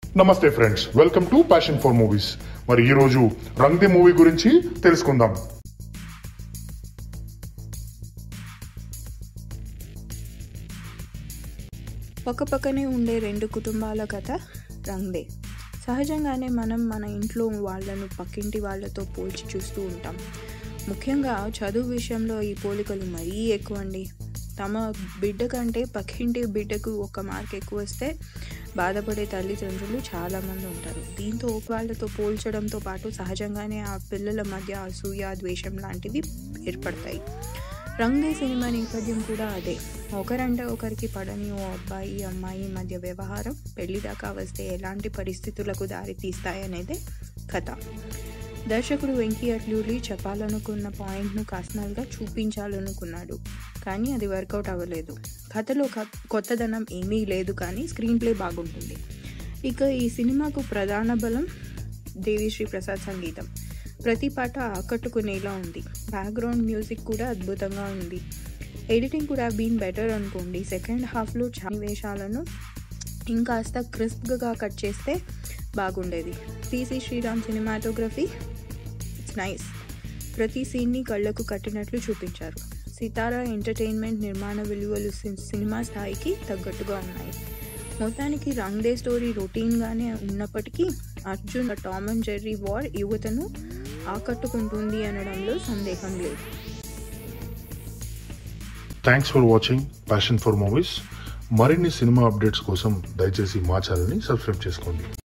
నమస్తే friends welcome to passion for movies మరి ఈ రోజు రంగ్ ది మూవీ గురించి తెలుసుకుందాం పక్కపక్కనే ఉండే రెండు కుటుంబాల కథ రంగ్దే సహజంగానే మనం మన ఇంట్లో వాళ్ళను పక్కింటి వాళ్ళతో పోల్చి చూస్తూ ఉంటాం ముఖ్యంగా చదువు విషయంలో ఈ పోలికలు మరీ ఎక్కువ అండి తమ బిడ్డ కంటే పక్కింటి బిడ్డకు ఒక మార్క్ ఎక్కువ వస్తే బాధపడే తల్లిదండ్రులు చాలామంది ఉంటారు దీంతో వాళ్ళతో పోల్చడంతో పాటు సహజంగానే ఆ పిల్లల మధ్య అసూయ ద్వేషం లాంటివి ఏర్పడతాయి రంగే సినిమా నేపథ్యం కూడా అదే ఒకరంటే ఒకరికి పడని ఓ అబ్బాయి అమ్మాయి మధ్య వ్యవహారం పెళ్లి దాకా వస్తే ఎలాంటి పరిస్థితులకు దారి తీస్తాయనేదే కథ దర్శకుడు వెంకీ అట్లూరి చెప్పాలనుకున్న పాయింట్ను కాస్నల్గా చూపించాలనుకున్నాడు కానీ అది వర్కౌట్ అవ్వలేదు కథలో క- కొత్తదనం ఏమీ లేదు కానీ స్క్రీన్ ప్లే బాగుంటుంది ఇక ఈ సినిమాకు ప్రధాన బలం దేవిశ్రీ ప్రసాద్ సంగీతం ప్రతి పాట ఆకట్టుకునేలా ఉంది బ్యాక్గ్రౌండ్ మ్యూజిక్ కూడా అద్భుతంగా ఉంది ఎడిటింగ్ కూడా బీన్ బెటర్ అనుకోండి సెకండ్ హాఫ్లో సన్నివేశాలను ఇంకాస్త క్రిస్ప్గా కట్ చేస్తే బాగుండేది P C Sreeram cinematography it's nice ప్రతి సీన్ని కళ్ళకు కట్టినట్లు చూపించారు సితారా ఎంటర్టైన్మెంట్ నిర్మాణ విలువలు సి- సినిమా స్థాయికి తగ్గట్టుగా ఉన్నాయి మొత్తానికి రంగ్ దే స్టోరీ రొటీన్గానే ఉన్నప్పటికీ Arjun Tom and Jerry war యువతను ఆకట్టుకుంటుంది అనడంలో సందేహం లేదు thanks for watching passion for movies మరిన్ని సినిమా అప్డేట్స్ కోసం దయచేసి మా ఛానల్ని సబ్స్క్రైబ్ చేసుకోండి